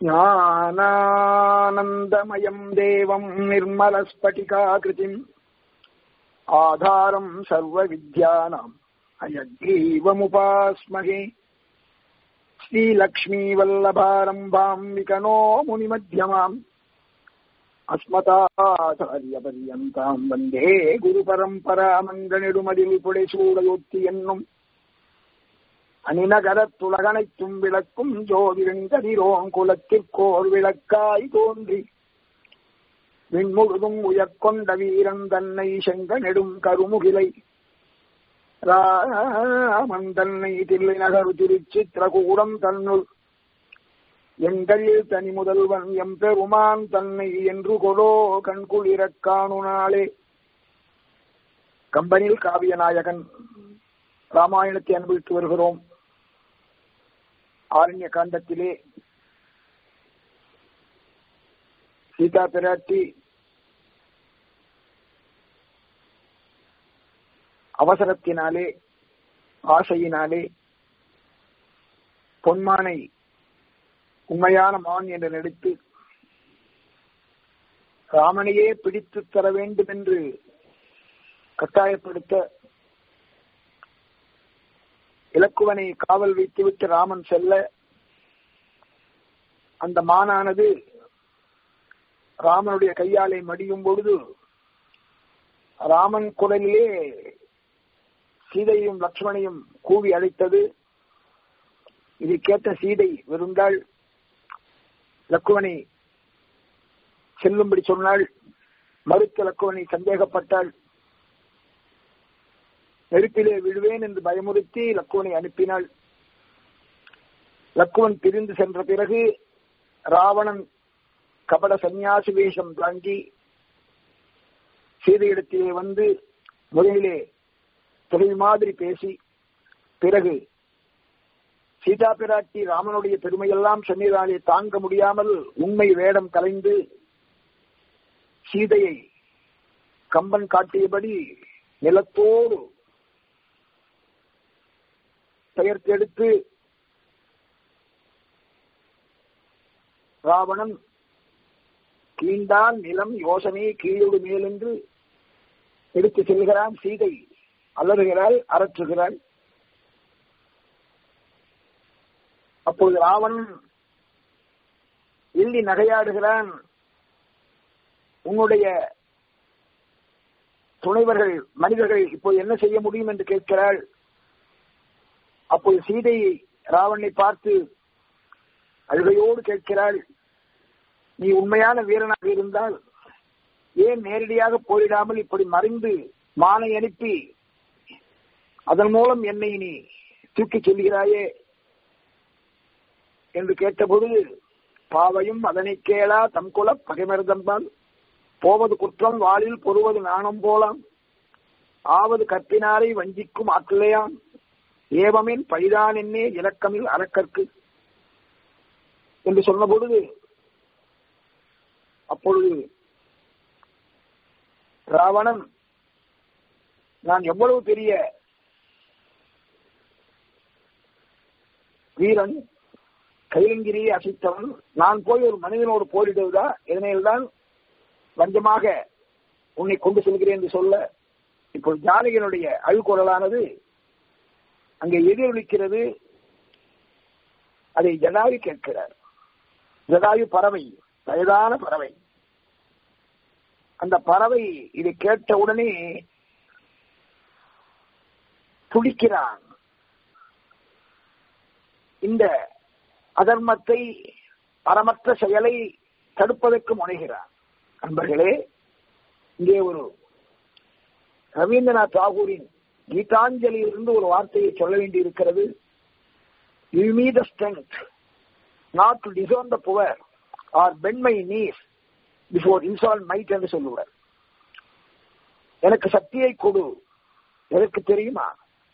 ज्ञानानन्दमयम् देवम् निर्मलस्फटिकाकृतिम् आधारम् सर्वविद्यानाम् अयग्रीवमुपास्महे श्रीलक्ष्मीवल्लभारम्भाम् विकनो मुनिमध्यमाम् அஸ்மதாச்சாரியபரியந்தாம் வந்தே குரு பரம்பரா மங்கனிடுமதில் புடைசூடையொத்தி என்னும் அணிநகரத்துலகனைத்தும் விளக்கும் ஜோதிரங்கதிரோம் குலத்திற்கோர் விளக்காய் தோன்றி விண்முழுதும் உயர்கொண்ட வீரன் தன்னை செங்க நெடும் கருமுகிலை ராமன் தன்னை தில்லை நகரு திருச்சித்திரகூடம் தன்னுள் எங்கள் தனி முதல்வன் எம் பெருமான் தன்னை என்று கொடோ கண்குளிரக் காணு நாளே கம்பனில் காவிய நாயகன் ராமாயணத்தை அனுபவித்து வருகிறோம் ஆரண்ய காண்டத்திலே சீதா பிராட்டி அவசரத்தினாலே ஆசையினாலே பொன்மானை உண்மையான மான் என்று நடித்து ராமனையே பிடித்து தர வேண்டும் என்று கட்டாயப்படுத்த இலக்குவனை காவல் வைத்துவிட்டு ராமன் செல்ல அந்த மானானது ராமனுடைய கையாலை மடியும் பொழுது ராமன் குரலிலே சீதையும் லக்ஷ்மணையும் கூவி அழைத்தது இதை கேட்ட சீதை விருந்தாள் லக்குவனை செல்லும்படி சொன்னாள் மறுத்த லக்குவனை சந்தேகப்பட்டாள் நெருப்பிலே விழுவேன் என்று பயமுறுத்தி லக்குவனை அனுப்பினாள் லக்குவன் பிரிந்து சென்ற பிறகு ராவணன் கபட சந்நியாசி வேஷம் தாங்கி சீதையிடத்திலே வந்து முதலிலே தொழில் மாதிரி பேசி பிறகு சீதா பிராட்டி ராமனுடைய பெருமையெல்லாம் சொன்னதாலே தாங்க முடியாமல் உண்மை வேடம் கலைந்து சீதையை கம்பன் காட்டியபடி நிலத்தோடு பெயர்த்தெடுத்து ராவணன் கீண்டால் நிலம் யோசனை கீழோடு மேல் என்று எடுத்து செல்கிறான் சீதை அலறுகிறாள் அரற்றுகிறாள் அப்பொழுது ராவணன் எள்ளி நகையாடுகிறான் உன்னுடைய துணைவர்கள் மனிதர்கள் இப்போது என்ன செய்ய முடியும் என்று கேட்கிறாள் அப்போது சீதையை ராவணனை பார்த்து அழுகையோடு கேட்கிறாள் நீ உண்மையான வீரனாக இருந்தால் ஏன் நேரடியாக போரிடாமல் இப்படி மறைந்து மானை அனுப்பி அதன் மூலம் என்னை நீ தூக்கி செல்கிறாயே என்று கேட்டபொழுது பாவையும் அதனை கேளா தம் குல பகைமருதம்பால் போவது குற்றம் வாளில் பொறுவது நாணம் போலாம் ஆவது கற்பினாரை வஞ்சிக்கும் ஆற்றலையான் ஏவமின் பழிதான் என்னே இலக்கமில் அறக்கற்கு என்று சொன்ன பொழுது அப்பொழுது ராவணன் நான் எவ்வளவு பெரிய வீரன் கைலங்கிரியை அசைத்தவன் நான் போய் ஒரு மனிதனோடு போரிடுவதா இதனையில்தான் வஞ்சமாக உன்னை கொண்டு செல்கிறேன் என்று சொல்ல இப்போ ஜானகியனுடைய அழுக்குரலானது அங்கே எதிரொலிக்கிறது அதை ஜடாயு கேட்கிறார் ஜடாயு பறவை வயதான பறவை அந்த பறவை இதை கேட்ட உடனே துடிக்கிறான் இந்த அதர்மத்தை அறமற்ற செயலை தடுப்பதற்கு முனைகிறான் நண்பர்களே இங்கே ஒரு ரவீந்திரநாத் தாகூரின் கீதாஞ்சலியிலிருந்து ஒரு வார்த்தையை சொல்ல வேண்டி இருக்கிறது you me the strength not to disown the poor or bend my knees before insolent might என்று சொல்லுவார் எனக்கு சக்தியை கொடு எனக்கு தெரியுமா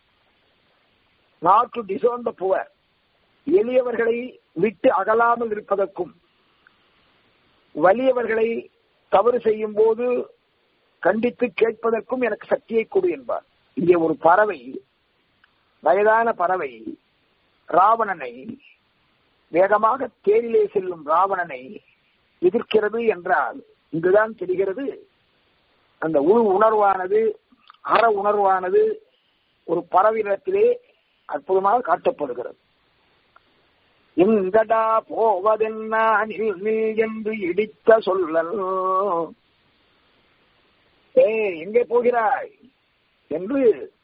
not to disown the poor எளியவர்களை விட்டு அகலாமல் இருப்பதற்கும் வலியவர்களை தவறு செய்யும் போது கண்டித்து கேட்பதற்கும் எனக்கு சக்தியை கொடு என்பார் இங்கே ஒரு பறவை வயதான பறவை ராவணனை வேகமாக தேரிலே செல்லும் ராவணனை எதிர்க்கிறது என்றால் இங்குதான் தெரிகிறது அந்த உள் உணர்வானது அற உணர்வானது ஒரு பறவையிடத்திலே அற்புதமாக காட்டப்படுகிறது எங்கடா போவதென்ன நில் நில் என்று இடித்த சொல்லல் ஏ எங்கே போகிறாய் என்று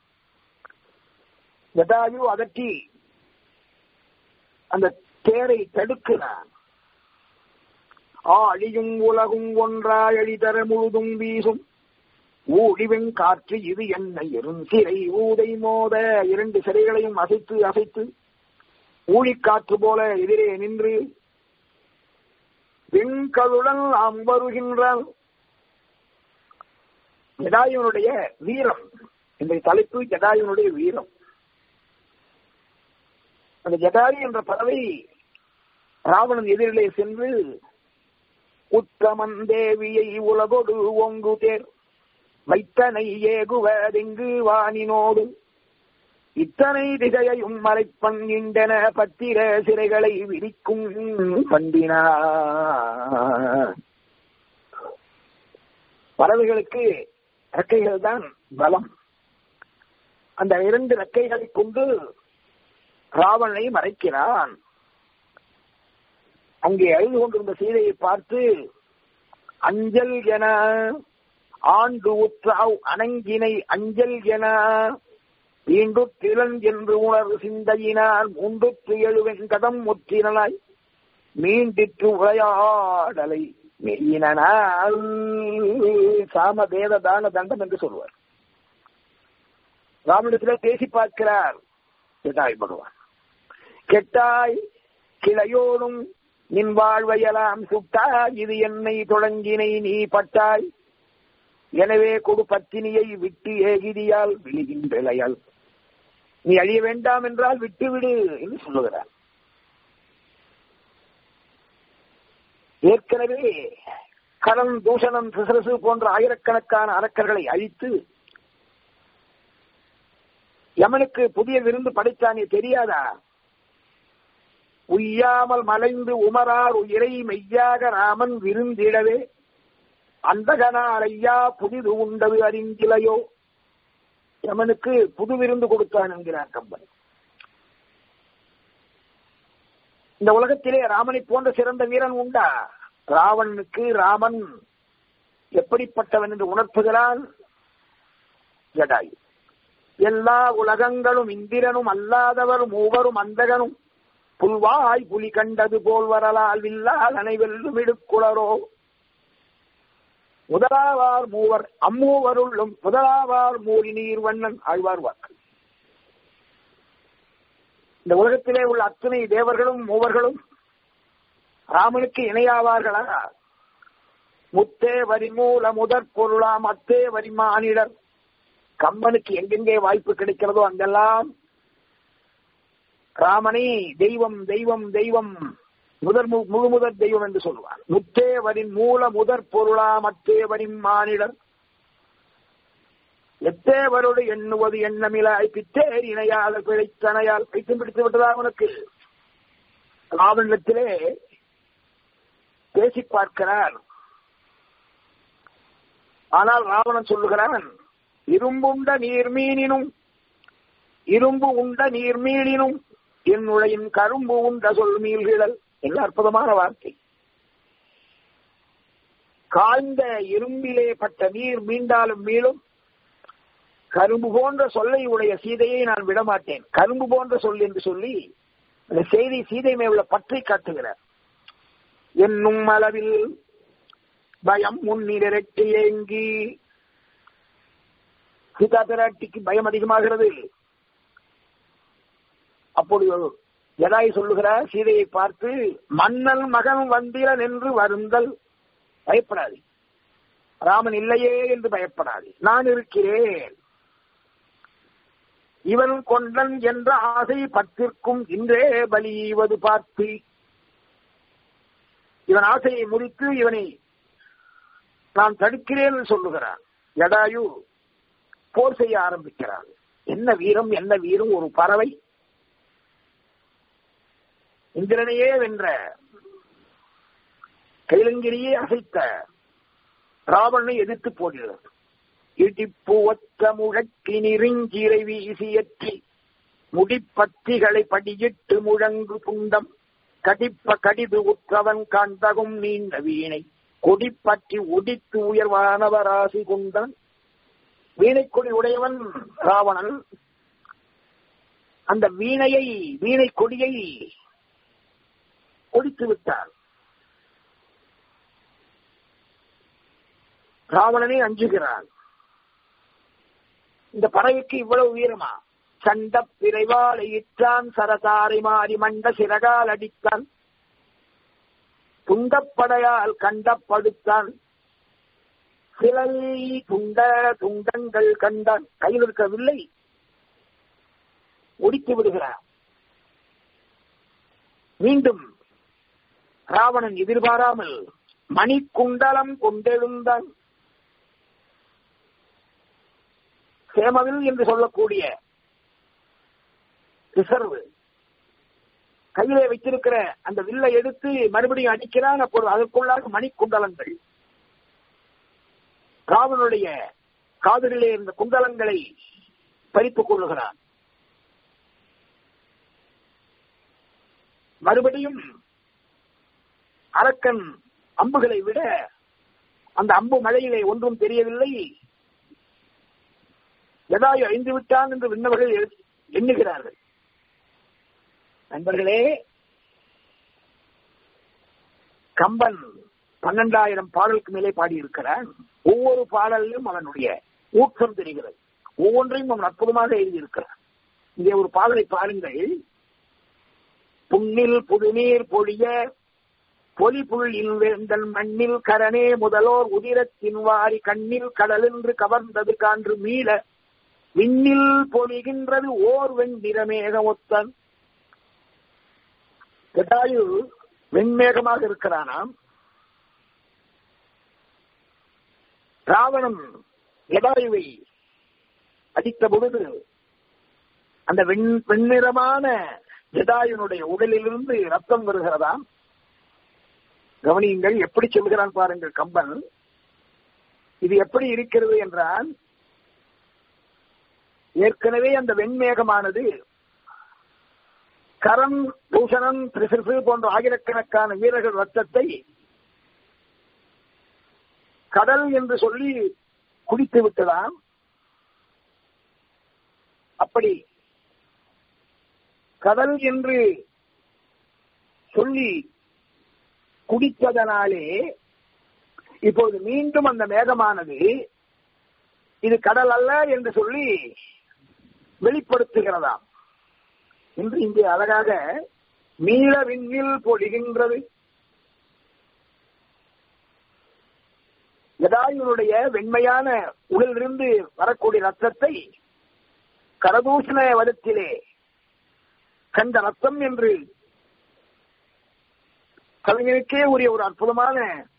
ஜடாயு அதட்டி அந்த தேரை தடுக்கிறான் ஆழியும் உலகும் ஒன்றாய் அழிதர முழுதும் வீசும் ஊழிவெண் காற்று இது என்ன எரும் சிறை ஊதை மோத இரண்டு சிறைகளையும் அசைத்து அசைத்து ஊழிக்காற்று போல எதிரே நின்று வெண்கலுடன் நாம் வருகின்றான் ஜடாயுனுடைய வீரம் இந்த தலைப்பு ஜடாயுனுடைய வீரம் அந்த ஜடாயு என்ற பறவை ராவணன் எதிரிலே சென்று உத்தமன் தேவியை உலகொடு ஒங்கு தேர் வைத்தனை ஏகுவதெங்கு வானினோடு இத்தனை திசையையும் மறைப்பன் இண்டன பத்திர சிறைகளை விரிக்கும் பண்டினா பறவைகளுக்கு ரெக்கைகள் தான் பலம் அந்த இரண்டு ரெக்கைகளை கொண்டு ராவணனை மறைக்கிறான் அங்கே அழுது கொண்டிருந்த சீதையை பார்த்து அஞ்சல் என ஆண்டு உற்றாவ் அணங்கினை அஞ்சல் என வீண்டு திறன் என்று உணர்வு சிந்தையினால் மூன்றுற்று எழுவென் கதம் முற்றினாய் மீண்டிற்று உரையாடலை மெய்யினால் சாம வேத தான தண்டம் என்று சொல்வார் ராமனிடத்தில் பேசி பார்க்கிறார் கேட்டாய் பகவான் கெட்டாய் கிளையோடும் நின் வாழ்வையெல்லாம் சுட்டாய் இது என்னை தொடங்கினை நீ பட்டாய் எனவே கொடு பத்தினியை விட்டு ஏகிரியால் விழுகின்றலையால் நீ அழிய வேண்டாம் என்றால் விட்டுவிடு என்று சொல்லுகிறார் ஏற்கனவே கடன் தூஷணம் சிசரசு போன்ற ஆயிரக்கணக்கான அரக்கர்களை அழித்து யமனுக்கு புதிய விருந்து படைத்தானே தெரியாதா உய்யாமல் மலைந்து உமரார் உயிரை மெய்யாக ராமன் விருந்திடவே அந்தகனார் ஐயா புதிது உண்டது அறிந்திலையோ யமனுக்கு புது விருந்து கொடுத்தான் என்கிறார் கம்பன் இந்த உலகத்திலே ராமனை போன்ற சிறந்த வீரன் உண்டா ராவணனுக்கு ராமன் எப்படிப்பட்டவன் என்று உணர்த்துகிறான் ஜடாயு எல்லா உலகங்களும் இந்திரனும் அல்லாதவர் மூவரும் அந்தகனும் புல்வாய் புலி கண்டது போல் வரலால் வில்லால் அனைவெல்லும் இடுக்குளரோ முதலாவார் மூவர் அம்மூவருள்ளும் முதலாவார் மூரி நீர் வண்ணன் ஆழ்வார் வாக்கு இந்த உலகத்திலே உள்ள அத்தனை தேவர்களும் மூவர்களும் ராமனுக்கு இணையாவார்களா முத்தே வரிமூல முதற் பொருளாம் அத்தே வரிமானிடர் கம்பனுக்கு எங்கெங்கே வாய்ப்பு கிடைக்கிறதோ அங்கெல்லாம் ராமனை தெய்வம் தெய்வம் தெய்வம் முதற் முழு முதற் தெய்வம் என்று சொல்வார் முத்தேவரின் மூல முதற் பொருளா மத்தேவரின் மானிடர் எத்தேவரோடு எண்ணுவது எண்ணமிலாய் பித்தேர் இணையாத பிழைத்தனையால் பைத்தியம் பிடித்து விட்டதா உனக்கு ராவணத்திலே பேசி பார்க்கிறார் ஆனால் ராவணன் சொல்லுகிறான் இரும்புண்ட நீர்மீனினும் இரும்பு உண்ட நீர்மீனினும் என்னுடையின் கரும்பு உண்ட சொல் மீள்கிழல் என்ன அற்புதமான வார்த்தை காய்ந்த இரும்பிலே பட்ட நீர் மீண்டாலும் மீளும் கரும்பு போன்ற சொல்லை உடைய சீதையை நான் விடமாட்டேன் கரும்பு போன்ற சொல் என்று சொல்லி அந்த செய்தி சீதை மேல பற்றி காட்டுகிறார் என்னும் அளவில் பயம் முன்னிரட்டி ஏங்கி சீதா பிராட்டிக்கு பயம் அதிகமாகிறது அப்பொழுது ஜடாய் சொல்லுகிறார் சீதையை பார்த்து மன்னன் மகன் வந்திரன் என்று வருந்தல் பயப்படாது ராமன் இல்லையே என்று பயப்படாது நான் இருக்கிறேன் இவன் கொண்டன் என்ற ஆசை பத்திற்கும் இன்றே பலிவது பார்த்து இவன் ஆசையை முறித்து இவனை நான் தடுக்கிறேன் என்று சொல்லுகிறான் ஜடாயு போர் செய்ய ஆரம்பிக்கிறான் என்ன வீரம் என்ன வீரம் ஒரு பறவை இந்திரனையே வென்ற கைலங்கிரியே அசைத்த ராவணனை எதிர்த்து போகிறது இடிப்புவத்த முழக்கி நெருஞ்சிரை வீசியற்றி முடிப்பத்திகளை படியிட்டு முழங்கு குண்டம் கடிப்ப கடிது உற்றவன் காண்டகும் நீண்ட வீணை கொடிப்பற்றி ஒடித்து உயர்வானவராசி கொண்டான் வீணைக்கொடி உடையவன் ராவணன் அந்த வீணையை வீணை கொடியை ஒடித்து விட்டார் ராவணனை அஞ்சுகிறான் இந்த பறவைக்கு இவ்வளவு வீரமா சண்ட பிறைவாலை இட்டான் சரதாரை மாறி மண்ட சிறகால் அடித்தான் துண்டப்படையால் கண்டப்படுத்தான் சிலை துண்ட துண்டங்கள் கண்டான் கையில் இருக்கவில்லை ஒடித்து விடுகிறார் மீண்டும் ராவணன் எதிர்பாராமல் மணிக்குண்டலம் கொண்டெழுந்தான் சேமவில் என்று சொல்லக்கூடிய ரிசர்வ் கையிலே வைத்திருக்கிற அந்த வில்லை எடுத்து மறுபடியும் அடிக்கிறான் அப்போது அதற்குள்ளாக மணிக்குண்டலங்கள் ராவனுடைய காதலிலே இருந்த குண்டலங்களை பறித்துக் கொள்ளுகிறான் மறுபடியும் அரக்கன் அம்புகளை விட அந்த அம்பு மழையிலே ஒன்றும் தெரியவில்லை எதாயு அழிந்து விட்டான் என்று விண்ணவர்கள் எண்ணுகிறார்கள் நண்பர்களே கம்பன் பன்னெண்டாயிரம் பாடலுக்கு மேலே பாடியிருக்கிறான் ஒவ்வொரு பாடலிலும் அவனுடைய ஊக்கம் தெரிகிறது ஒவ்வொன்றையும் அவன் அற்புதமாக எழுதியிருக்கிறான் இங்கே ஒரு பாடலை பாருங்கள் புண்ணில் புதுநீர் பொழிய பொலி புள்ளில் வேந்தன் மண்ணில் கரணே முதலோர் உதிரத்தின் வாரி கண்ணில் கடலென்று கவர்ந்தது கான்று மீள விண்ணில் பொழிகின்றது ஓர் வெண்ணிறமேக ஒத்தன் ஜட்டாயு வெண்மேகமாக இருக்கிறானாம் ராவணன் ஜடாயுவை அடித்த பொழுது அந்த வெண் வெண்ணிறமான ஜடாயுனுடைய உடலிலிருந்து ரத்தம் வருகிறதாம் கவனியுங்கள் எப்படி சொல்கிறான் பாருங்கள் கம்பன் இது எப்படி இருக்கிறது என்றால் ஏற்கனவே அந்த வெண்மேகமானது கரம் பூஷணம் திரிசிறு போன்ற ஆயிரக்கணக்கான வீரர்கள் ரத்தத்தை கடல் என்று சொல்லி குடித்து விட்டதாம் அப்படி கடல் என்று சொல்லி குடித்ததனாலே இப்போது மீண்டும் அந்த மேகமானது இது கடல் அல்ல என்று சொல்லி வெளிப்படுத்துகிறதாம் என்று இங்கே அழகாக நீல விண்ணில் பொழிகின்றது ஜடாயுனுடைய வெண்மையான உடலிலிருந்து வரக்கூடிய ரத்தத்தை கரதூஷண வதத்திலே கண்ட ரத்தம் என்று கவிஞனுக்கே உரிய ஒரு அற்புதமான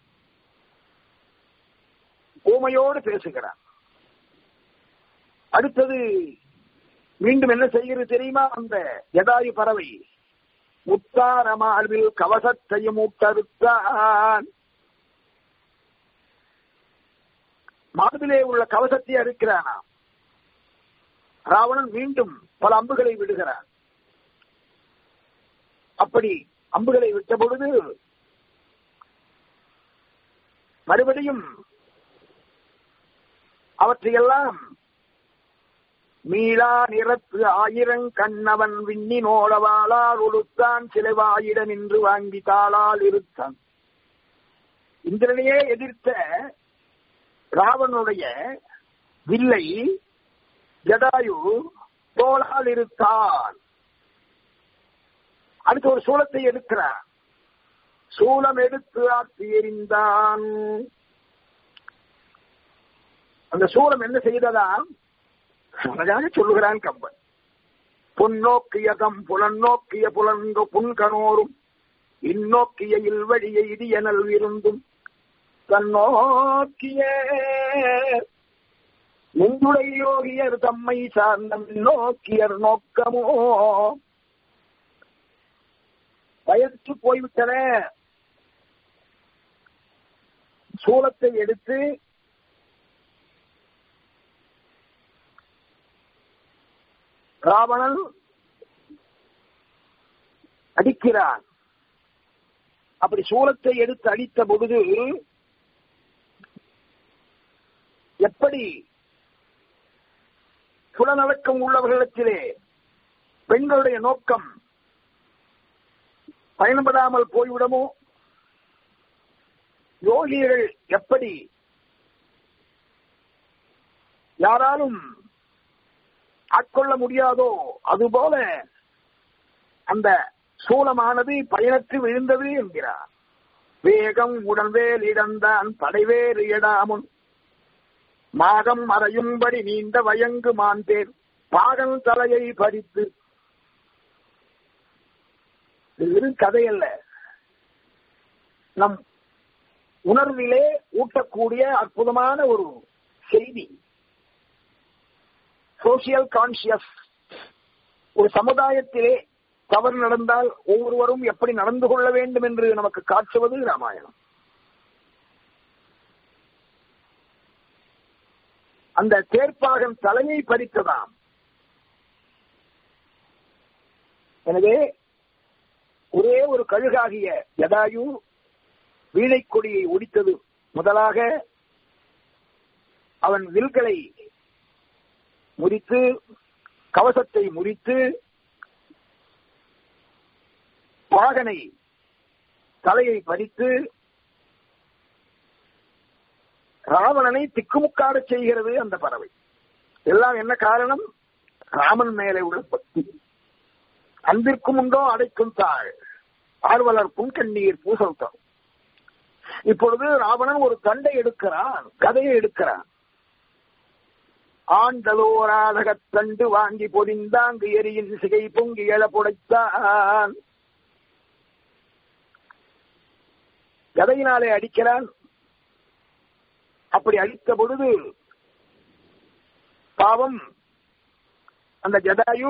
ஓமையோடு பேசுகிறார் அடுத்தது மீண்டும் என்ன செய்கிறது தெரியுமா அந்த ஜடாயு பறவை முத்தார மார்பில் கவசத்தையும் ஊட்டறுத்தான் மார்பிலே உள்ள கவசத்தை அறுக்கிறானா ராவணன் மீண்டும் பல அம்புகளை விடுகிறான் அப்படி அம்புகளை விட்ட பொழுது மறுபடியும் அவற்றையெல்லாம் மீளா நிறத்து ஆயிரம் கண்ணவன் விண்ணினோடவாளால் உடுத்தான் சிலைவாயிட நின்று வாங்கி தாளால் இருத்தான் இந்திரனையே எதிர்த்த ராவனுடைய வில்லை ஜடாயு தோளால் இருத்தான் அடுத்து ஒரு சூலத்தை எடுக்கிறார் சூலம் எடுத்து ஆற்றி எறிந்தான் அந்த சூலம் என்ன செய்ததாம் அழகாக சொல்லுகிறான் கம்பன் பொன்னோக்கிய கம் புலன்னோக்கிய புலன்கு புன்கனோரும் இந்நோக்கிய இல்வழிய இடியனல் விருந்தும் தன்னோக்கிய நெஞ்சுடை யோகியர் தம்மை சார்ந்த நோக்கியர் நோக்கமோ பயத்து போய்விட்டன சூலத்தை எடுத்து ராவணன் அடிக்கிறான் அப்படி சூலத்தை எடுத்து அடித்த பொழுது எப்படி புலநடக்கம் உள்ளவர்களிடத்திலே பெண்களுடைய நோக்கம் பயன்படாமல் போய்விடமோ யோகிகள் எப்படி யாராலும் ஆட்கொள்ள முடியாதோ அதுபோல அந்த சூலமானது பயனற்று விழுந்தது என்கிறார் வேகம் உடல்வேல் இடந்தான் படைவேறு எடாமுன் மாகம் மறையும்படி நீண்ட வயங்கு மாந்தேன் பாகன் தலையை பறித்து இது வெறும் கதையல்ல நம் உணர்விலே ஊட்டக்கூடிய அற்புதமான ஒரு செய்தி சோசியல் கான்சியஸ் ஒரு சமுதாயத்திலே தவறு நடந்தால் ஒவ்வொருவரும் எப்படி நடந்து கொள்ள வேண்டும் என்று நமக்கு காட்டுவது ராமாயணம் அந்த தேர்ப்பாகன் தலையை பறித்ததாம் எனவே ஒரே ஒரு கழுகாகிய யதாயு வீணை கொடியை ஒடித்தது முதலாக அவன் வில்களை முறித்து கவசத்தை முறித்து பாகனை தலையை பறித்து ராவணனை திக்குமுக்காட செய்கிறது அந்த பறவை எல்லாம் என்ன காரணம் ராமன் மேலே உள்ள பக்தி அன்பிற்கும் உண்டோ அடைக்கும் தாழ் ஆர்வலர்க்கும் கண்ணீர் பூசல் தரும் இப்பொழுது ராவணன் ஒரு தண்டை எடுக்கிறான் கதையை எடுக்கிறான் ஆண்டலோராதகத் தண்டு வாங்கி பொதிந்தாங்கு எரியின் சிகை பொங்கி எழ புடைத்தான் கதையினாலே அடிக்கிறான் அப்படி அடித்த பொழுது பாவம் அந்த ஜதாயு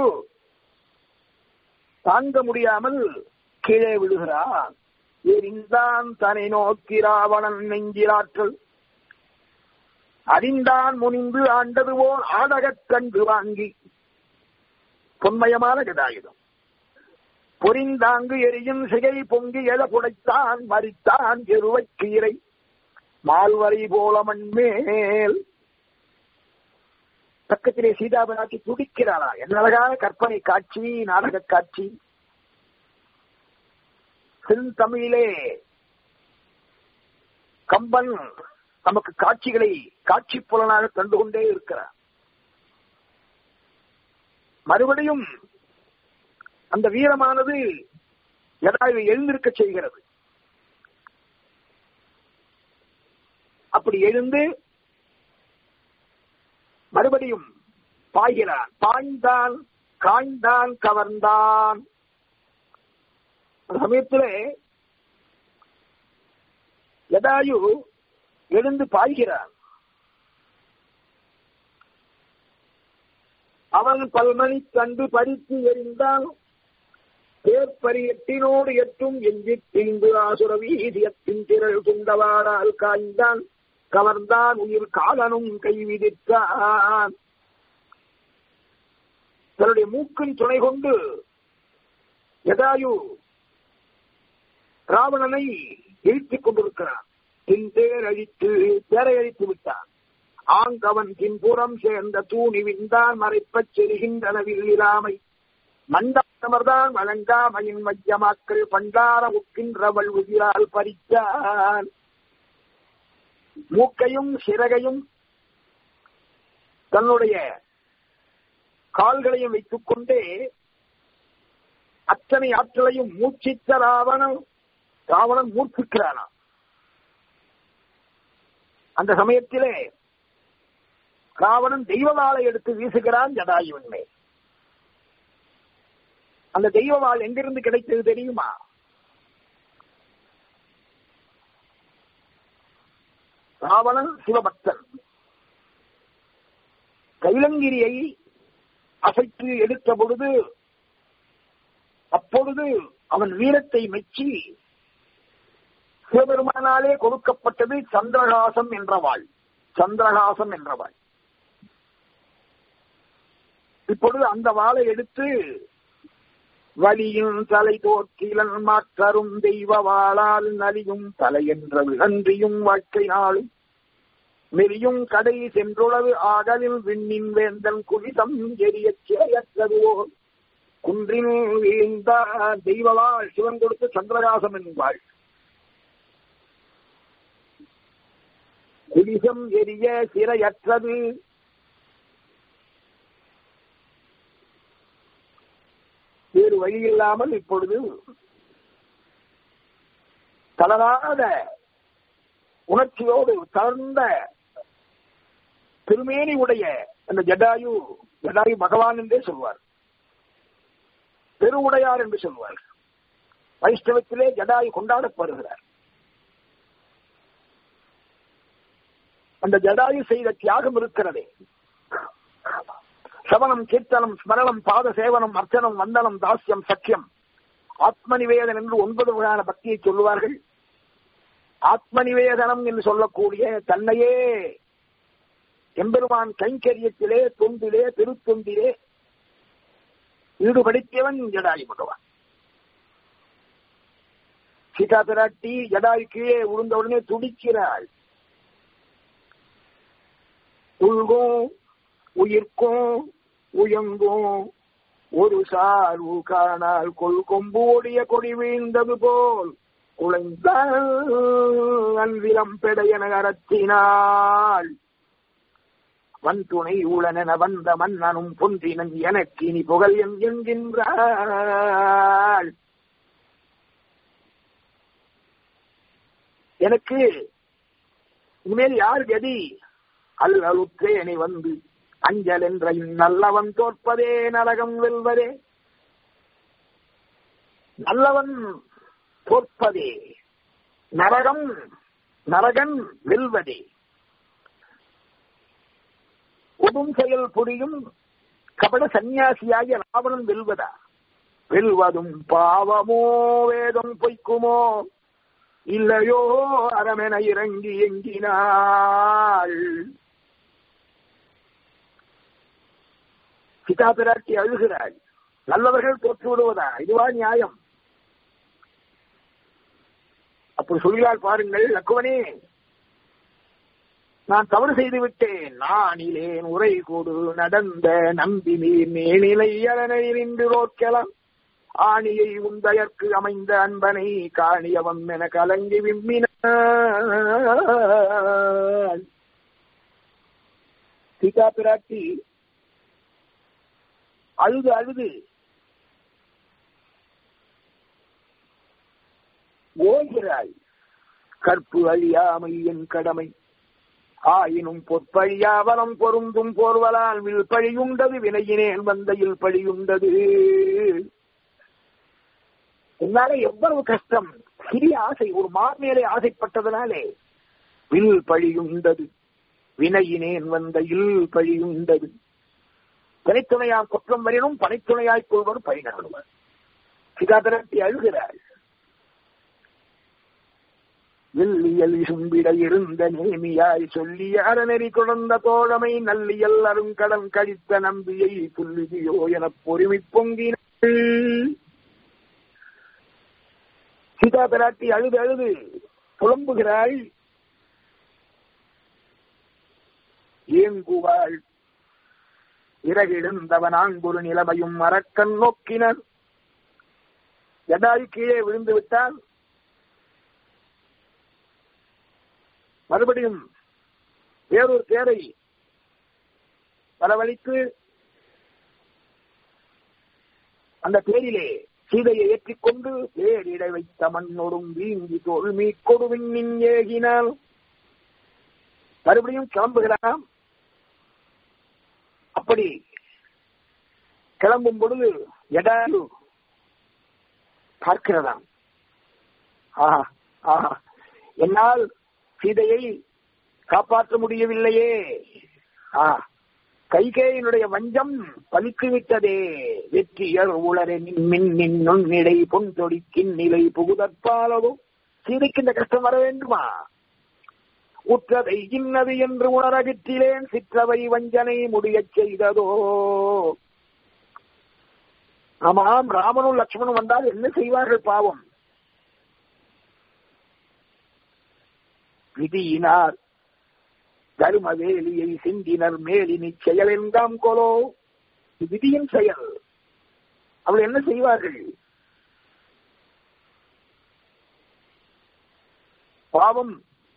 தாங்க முடியாமல் கீழே விழுகிறான் எரிந்தான் தன்னை நோக்கி ராவணன் நெஞ்சிலாற்றல் அறிந்தான் முனிந்து ஆண்டது போல் ஆடகக் கண்டு வாங்கி பொன்மயமான கதாயுதம் பொறிந்தாங்கு எரியும் சிகை பொங்கி எழ புடைத்தான் மறித்தான் எருவை கீரை மால்வரை போல மண்மேல் பக்கத்திலே சீதாபிராட்டி துடிக்கிறாளா என்ன அழகான கற்பனை காட்சி நாடக காட்சி செந்தமிழிலே கம்பன் நமக்கு காட்சிகளை காட்சி புலனாக கண்டு கொண்டே இருக்கிறார் மறுபடியும் அந்த வீரமானது எதாவது எழுந்திருக்க செய்கிறது அப்படி எழுந்து மறுபடியும் பாய்கிறான் பாய்ந்தான் காய்ந்தான் கவர்ந்தான் சமயத்திலே யதாயு எழுந்து பாய்கிறான் அவன் பல்மணி தண்டு பறித்து எறிந்தான் தேர்ப்பரி எட்டினோடு எட்டும் எஞ்சி தீந்து ஆசுர வீதியத்தின் திரள் துண்டவாடால் காய்ந்தான் கவர்ந்தான் உயிர் காலனும் கைவிதித்தான் தன்னுடைய மூக்கின் துணை கொண்டு யதாயு ராவணனை இழுத்துக் கொண்டிருக்கிறான் பின் தேர் அழித்து தேரை அழித்து விட்டான் ஆங்கவன் பின்புறம் சேர்ந்த தூணி விந்தான் மறைப்பச் செல்கின்றனவில் இராமை மண்டாமர்தான் வழங்காமையின் மையமாக்கள் பண்டார உட்கின்றவள் உயிரால் பறித்தான் மூக்கையும் சிறகையும் தன்னுடைய கால்களையும் வைத்துக் கொண்டே அத்தனை ஆற்றலையும் மூச்சித்த ராவணன் ராவணன் மூர்ச்சிக்கிறானா அந்த சமயத்திலே ராவணன் தெய்வவாளை எடுத்து வீசுகிறான் ஜடாயுவின் மேல் அந்த தெய்வவாள் எங்கிருந்து கிடைத்தது தெரியுமா ராவணன் சிவபக்தன் கைலங்கிரியை அசைத்து எடுத்த பொழுது அப்பொழுது அவன் வீரத்தை மெச்சி சிவபெருமானாலே கொடுக்கப்பட்டது சந்திரகாசம் என்ற வாழ் சந்திரகாசம் என்ற வாழ் இப்பொழுது அந்த வாளை எடுத்து வலியும் தலை தோற்றிலன் மாற்றரும் தெய்வ வாழால் நலியும் தலை என்ற நன்றியும் வாழ்க்கை நாளும் மெரியும் கடை சென்றுளவு ஆகலில் விண்ணின் வேந்தன் குவிதம் எரிய சேயற்றதுவோ குன்றின் வீழ்ந்த தெய்வவாள் சிவன் கொடுத்து சந்திரகாசம் என்பாள் குலிசம் எரிய சிறையற்றது வேறு வழி இல்லாமல் இப்பொழுது தளராத உணர்ச்சியோடு தளர்ந்த திருமேனி உடைய அந்த ஜடாயு ஜடாயு பகவான் என்றே சொல்வார் பெருவுடையார் என்று சொல்வார் வைஷ்ணவத்திலே ஜடாயு கொண்டாடப்படுகிறார் அந்த ஜடாயு செய்த தியாகம் இருக்கிறதே சவனம் கீர்த்தனம் ஸ்மரணம் பாத சேவனம் அர்ச்சனம் வந்தனம் தாஸ்யம் சக்கியம் ஆத்மநிவேதன் என்று ஒன்பது வகையான பக்தியை சொல்லுவார்கள் ஆத்மநிவேதனம் என்று சொல்லக்கூடிய தன்னையே எம்பெருமான் கைங்கரியத்திலே தொண்டிலே திருத்தொண்டிலே ஈடுபடுத்தியவன் ஜடாயு பகவான் சீதா பிராட்டி ஜடாயு கீழே விழுந்தவுடனே துடிக்கிறாள் உள்கும் உயிர்க்கும் உயங்கும் ஒரு சார்பு காணால் கொள் கொம்பு ஓடிய கொடி வீழ்ந்தது போல் குழைந்தால் அன்பிலம் பெடையன அரத்தினாள் வன் துணை உளனென வந்த மன்னனும் பொன்றினன் எனக்கு இனி புகழ் என்கின்றாள் எனக்கு இனிமேல் யார் கதி அல்லலுற்றேனை வந்து அஞ்சல் என்ற நல்லவன் தோற்பதே நரகம் வெல்வதே நல்லவன் தோற்பதே நரகம் நரகன் வெல்வதே உடும் செயல் புரியும் கபட சந்நியாசியாகிய ராவணன் வெல்வதா வெல்வதும் பாவமோ வேதம் பொய்க்குமோ இல்லையோ அறமென இறங்கி எங்கினாள் சீதா பிராட்டி அழுகிறாள் நல்லவர்கள் தோற்று விடுவதா இதுவா நியாயம் அப்படி சொல்கிறாள் பாருங்கள் லக்குவனே நான் தவறு செய்து விட்டேன் நானிலேன் உரை கூடு நடந்த நம்பி நீர் மேனிலை அரணை நின்று ரோக்கலாம் ஆணியை உந்தயற்கு அமைந்த அன்பனை காணியவன் என கலங்கி விம்மினாள் சீதா பிராட்டி அழுது அழுது ஓகிறாய் கற்பு அழியாமை என் கடமை ஆயினும் பொற்பழியாவலம் பொருந்தும் போர்வலால் வில் பழியுண்டது வினையினேன் வந்தையில் பழியுண்டது என்னால எவ்வளவு கஷ்டம் சிறிய ஆசை ஒரு மார்மேலே ஆசைப்பட்டதனாலே வில் பழியுண்டது வினையினேன் வந்த இல் பழியுண்டது பனைத்துணையாம் குற்றம் வரினும் பனைத்துணையாய் கொள்வர் பயனாடுவர் சிதாதரத்தை அழுகிறாள் வெள்ளியல் சும்பிட இருந்த நேமியாய் சொல்லிய அறநெறி குழந்த தோழமை நல்லியல் அருங்கடன் கழித்த நம்பியை புல்லிதியோ எனப் பொறுமை பொங்கினாள் சீதா பிராட்டி அழுது அழுது புலம்புகிறாள் ஏங்குவாள் இறகிழந்தவன் ஆண்குரு நிலைமையும் மறக்கன் நோக்கினர் ஜடாயு கீழே விழுந்து விட்டால் மறுபடியும் வேறொரு தேரை வரவழைத்து அந்த தேரிலே சீதையை ஏற்றிக்கொண்டு தேரிட வைத்த மண்ணொடும் வீங்கி தோல் மீக்கொடுவின் ஏகினால் மறுபடியும் கிளம்புகிறான் அப்படி கிளம்பும் பொழுது எடாலு பார்க்கிறதாம் ஆஹா ஆஹா என்னால் சீதையை காப்பாற்ற முடியவில்லையே ஆ கைகேயினுடைய வஞ்சம் பலிக்கு விட்டதே வெற்றியர் உளரே மின் மின் நிலை பொன் தொடிக்கின் நிலை புகுதற்பாலவோ சீதைக்கு இந்த கஷ்டம் வர வேண்டுமா உற்றதை இன்னது என்று உணரகிற்றிலேன் சிற்றவை வஞ்சனை முடியச் செய்ததோ ஆமாம் ராமனும் லட்சுமணும் வந்தால் என்ன செய்வார்கள் பாவம் விதியினார் தருமவேலியை சிந்தினர் மேலினி செயல் என்றாம் கொலோ விதியின் செயல் அவள் என்ன செய்வார்கள் பாவம்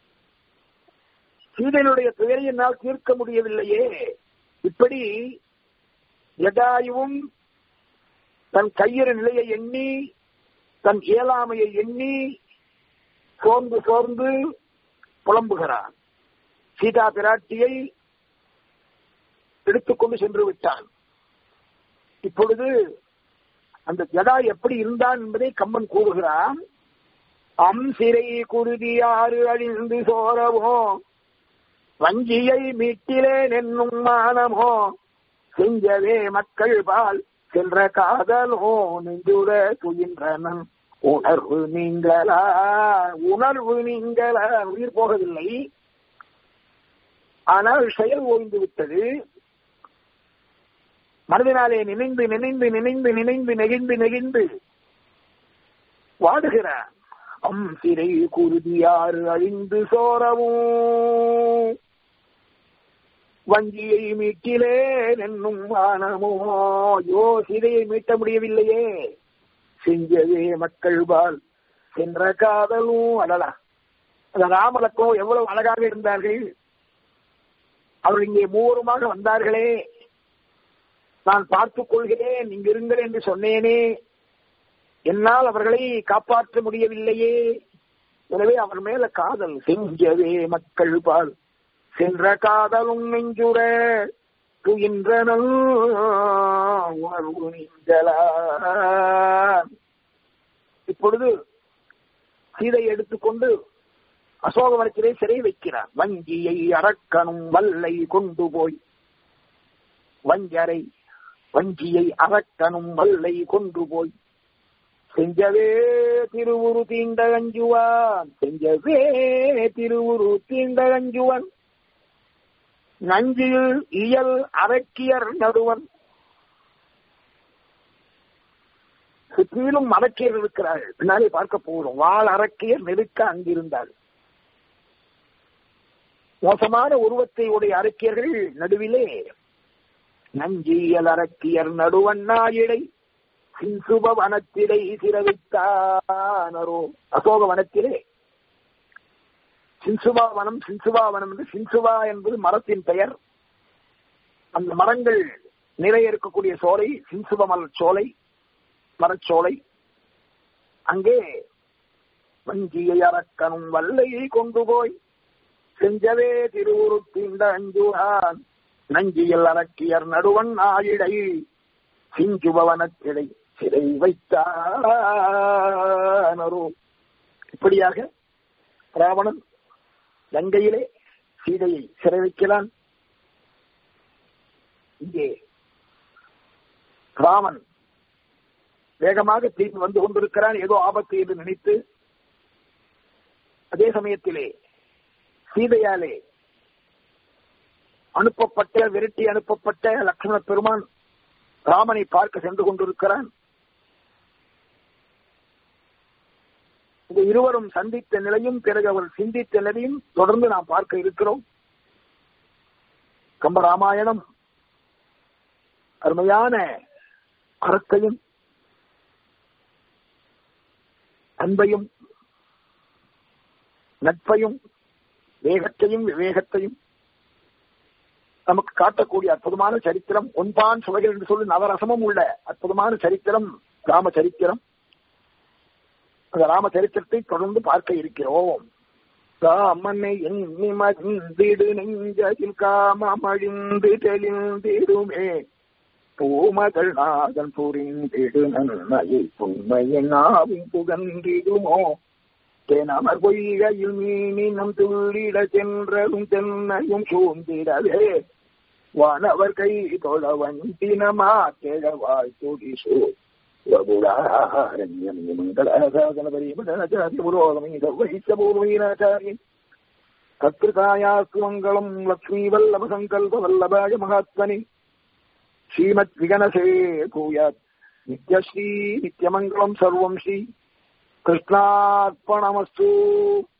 சீதனுடைய துயரை என்னால் தீர்க்க முடியவில்லையே இப்படி ஜடாயுவும் தன் கையிற நிலையை எண்ணி தன் இயலாமையை எண்ணி சோர்ந்து சோர்ந்து புலம்புகிறான் சீதா பிராட்டியை எடுத்துக்கொண்டு சென்று விட்டான் இப்பொழுது அந்த ஜடா எப்படி இருந்தான் என்பதை கம்மன் கூறுகிறான் அம் சிறை குருதியாறு அழிந்து சோரவோ வஞ்சியை மீட்டிலேன் என்னும் மானமோ செஞ்சவே மக்கள் பால் சென்ற காதலோ நெஞ்சுட துயின்றனன் உணர்வு நீங்களா உணர்வு நீங்களா உயிர் போகவில்லை ஆனால் செயல் ஓய்ந்து விட்டது மனதினாலே நினைந்து நினைந்து நினைந்து நினைந்து நெகிழ்ந்து நெகிழ்ந்து வாடுகிறான் அம் சிறை குருதியாறு அழிந்து சோரவும் வஞ்சியை மீட்டிலே என்னும் வானமோ யோ சிறையை மீட்ட முடியவில்லையே செஞ்சவே மக்கள் பால் சென்ற காதலும் அடலா அந்த ராமலக்கோ எவ்வளவு அழகாக இருந்தார்கள் அவர் இங்கே மூவருமாக வந்தார்களே நான் பார்த்துக் கொள்கிறேன் இங்க இருங்கள் என்று சொன்னேனே என்னால் அவர்களை காப்பாற்ற முடியவில்லையே எனவே அவர் மேல காதல் செஞ்சவே மக்கள் பால் சென்ற காதலும் நெஞ்சுர துயின்றன உணர்வு நீங்களா இப்பொழுது சீதை எடுத்துக்கொண்டு அசோகவனத்திலே சிறை வைக்கிறார் வங்கியை அரக்கனும் வல்லை கொண்டு போய் வஞ்சரை வஞ்சியை அரக்கனும் வல்லை கொண்டு போய் செஞ்சவே திருவுரு தீண்ட அஞ்சுவான் செஞ்சவே திருவுரு தீண்ட அஞ்சுவன் நஞ்சில் இயல் அரக்கியர் நடுவன் சுற்றிலும் அரக்கியர் இருக்கிறார்கள் பின்னாலே பார்க்க போகிறோம் வாழ் அரக்கியர் நெருக்க அங்கிருந்தார் மோசமான உருவத்தை உடைய அரக்கியர்கள் நடுவிலே நஞ்சியல் அரக்கியர் நடுவன் நாயிடை சின்சுப வனத்திலே சிறவித்தானரோ அசோக வனத்திலே சின்சுபா வனம் சின்சுபா வனம் என்று சின்சுபா என்பது மரத்தின் பெயர் அந்த மரங்கள் நிறைய இருக்கக்கூடிய சோலை சின்சுப மலர் சோலை மரச்சோலை அங்கே வஞ்சியை அரக்கனும் வல்லையை கொண்டு போய் செஞ்சவே திருவுருத்திந்த அஞ்சுவான் நஞ்சியல் அரக்கியர் நடுவன் ஆயிடை சிஞ்சுபவனத்திடை சிறை வைத்தானரோ இப்படியாக ராவணன் லங்கையிலே சீதையை சிறை வைக்கிறான் இங்கே ராமன் வேகமாக திரும்பி வந்து கொண்டிருக்கிறான் ஏதோ ஆபத்து என்று நினைத்து அதே சமயத்திலே சீதையாலே அனுப்பப்பட்ட விரட்டி அனுப்பப்பட்ட லட்சுமண பெருமான் ராமனை பார்க்க சென்று கொண்டிருக்கிறான் இந்த இருவரும் சந்தித்த நிலையும் பிறகு அவர் சிந்தித்த நிலையும் தொடர்ந்து நாம் பார்க்க இருக்கிறோம் கம்ப ராமாயணம் அருமையான அறத்தையும் அன்பையும் நட்பையும் வேகத்தையும் விவேகத்தையும் நமக்கு காட்டக்கூடிய அற்புதமான சரித்திரம் ஒன்பான் சுவைகள் என்று சொல்லி நவரசமும் உள்ள அற்புதமான சரித்திரம் ராம சரித்திரம் அந்த ராம சரித்திரத்தை தொடர்ந்து பார்க்க இருக்கிறோம் ராமனை எண்ணி மகிழ்ந்திடு நெஞ்சதில் காமமழிந்து தெளிந்திடுமே பூமகள் நாதன் புரிந்திடு நன்மையை புண்மையின் ஆவின் புகன்றிடுமோ தெனமர் பொய்கையில் மீனினம் துள்ளிட சென்றதும் தென்னையும் சூழ்ந்திடவே வானவர் கை தொழ வண்டினமா கேழவாய் துடிசோ புரோகமீதவைத்தபூர்வீராச்சாரியன் கத்திருக்காயாஸ்து மங்களம் லக்ஷ்மீ வல்லப சங்கல்ப வல்லபாய மகாத்மனி ஸ்ரீமத் விகனசே பூயாத் நித்யஸ்ரீ நித்யமங்கலம் சர்வம் ஸ்ரீ கிருஷ்ணார்ப்பணமஸ்து